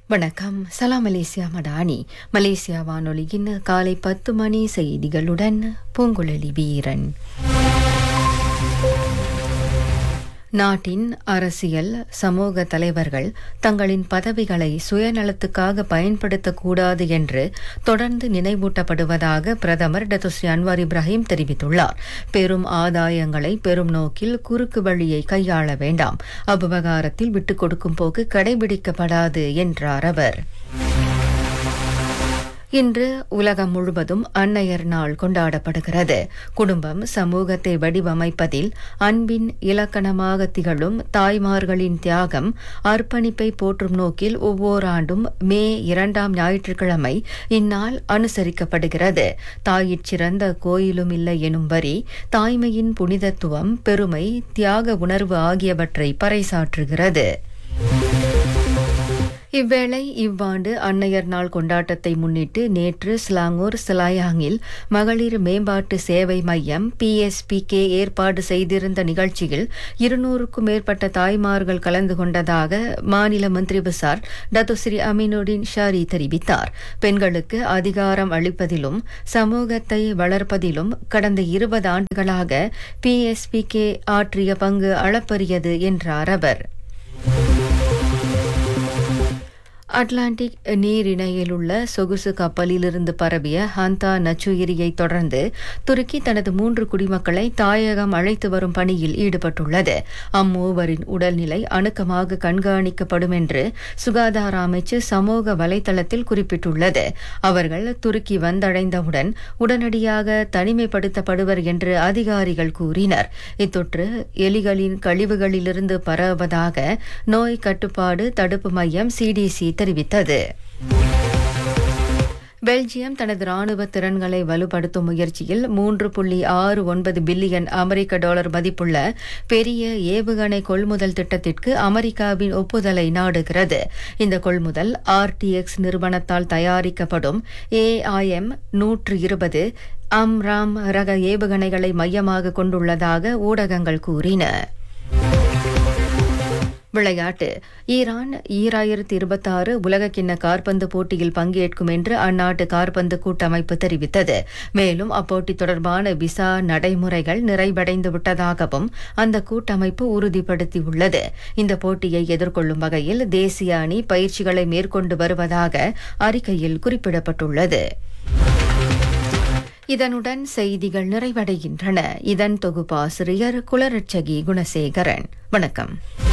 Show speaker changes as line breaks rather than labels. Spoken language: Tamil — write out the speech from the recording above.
வணக்கம் சலாம் மலேசியா மடானி மலேசியா வானொலியின் காலை பத்து மணி செய்திகளுடன் பூங்குழலி வீரன் நாட்டின் அரசியல் சமூக தலைவர்கள் தங்களின் பதவிகளை சுயநலத்துக்காக பயன்படுத்தக்கூடாது என்று தொடர்ந்து நினைவூட்டப்படுவதாக பிரதமர் டத்துஸ்ரீ அன்வார் இப்ராஹிம் தெரிவித்துள்ளார் பெரும் ஆதாயங்களை பெரும் நோக்கில் குறுக்கு வழியை கையாள வேண்டாம் அவ்விவகாரத்தில் விட்டுக் கொடுக்கும் போக்கு கடைபிடிக்கப்படாது என்றார் அவர் இன்று உலகம் முழுவதும் அன்னையர் நாள் கொண்டாடப்படுகிறது குடும்பம் சமூகத்தை வடிவமைப்பதில் அன்பின் இலக்கணமாக திகழும் தாய்மார்களின் தியாகம் அர்ப்பணிப்பை போற்றும் நோக்கில் ஒவ்வொரு ஆண்டும் மே இரண்டாம் ஞாயிற்றுக்கிழமை இந்நாள் அனுசரிக்கப்படுகிறது தாயிற் சிறந்த கோயிலும் இல்லை எனும் வரி தாய்மையின் புனிதத்துவம் பெருமை தியாக உணர்வு ஆகியவற்றை பறைசாற்றுகிறது இவ்வேளை இவ்வாண்டு அன்னையர் நாள் கொண்டாட்டத்தை முன்னிட்டு நேற்று ஸ்லாங்கூர் சிலாயாங்கில் மகளிர் மேம்பாட்டு சேவை மையம் பிஎஸ்பிகே ஏற்பாடு செய்திருந்த நிகழ்ச்சியில் இருநூறுக்கும் மேற்பட்ட தாய்மார்கள் கலந்து கொண்டதாக மாநில மந்திரி பசார் டத்துஸ்ரீ அமீனுddin ஷாரி தெரிவித்தார் பெண்களுக்கு அதிகாரம் அளிப்பதிலும் சமூகத்தை வளர்ப்பதிலும் கடந்த இருபது ஆண்டுகளாக பிஎஸ்பிகே ஆற்றிய பங்கு அளப்பரியது என்றார் அவர் அட்லாண்டிக் நீரிணையில் உள்ள சொகுசு கப்பலிலிருந்து பரவிய ஹந்தா நச்சுயிரியை தொடர்ந்து துருக்கி தனது மூன்று குடிமக்களை தாயகம் அழைத்து வரும் பணியில் ஈடுபட்டுள்ளது அம்மூவரின் உடல்நிலை அணுக்கமாக கண்காணிக்கப்படும் என்று சுகாதார அமைச்சு சமூக வலைதளத்தில் குறிப்பிட்டுள்ளது அவர்கள் துருக்கி வந்தடைந்தவுடன் உடனடியாக தனிமைப்படுத்தப்படுவர் என்று அதிகாரிகள் கூறினர் இத்தொற்று எலிகளின் கழிவுகளிலிருந்து பரவுவதாக நோய் கட்டுப்பாடு தடுப்பு மையம் சிடிசி தெரிவித்தது பெல்ஜியம் தனது ராணுவ திறன்களை வலுப்படுத்தும் முயற்சியில் மூன்று புள்ளி ஆறு ஒன்பது பில்லியன் அமெரிக்க டாலர் மதிப்புள்ள பெரிய ஏவுகணை கொள்முதல் திட்டத்திற்கு அமெரிக்காவின் ஒப்புதலை நாடுகிறது இந்த கொள்முதல் ஆர்டிஎக்ஸ் நிறுவனத்தால் தயாரிக்கப்படும் ஏஐஎம் நூற்று இருபது அம்ராம் ரக ஏவுகணைகளை மையமாக கொண்டுள்ளதாக ஊடகங்கள் கூறின விளையாட்டு ஈரான் ஈராயிரத்தி இருபத்தாறு உலகக்கிண்ண கார்பந்து போட்டியில் பங்கேற்கும் என்று அந்நாட்டு கார்பந்து கூட்டமைப்பு தெரிவித்தது மேலும் அப்போட்டி தொடர்பான விசா நடைமுறைகள் நிறைவடைந்து விட்டதாகவும் அந்த கூட்டமைப்பு உறுதிப்படுத்தியுள்ளது இந்த போட்டியை எதிர்கொள்ளும் வகையில் தேசிய அணி பயிற்சிகளை மேற்கொண்டு வருவதாக அறிக்கையில் குறிப்பிடப்பட்டுள்ளது இதனுடன் செய்திகள் நிறைவடைகின்றன இதன் தொகுப்பாசிரியர் குலரட்சகி குணசேகரன் வணக்கம்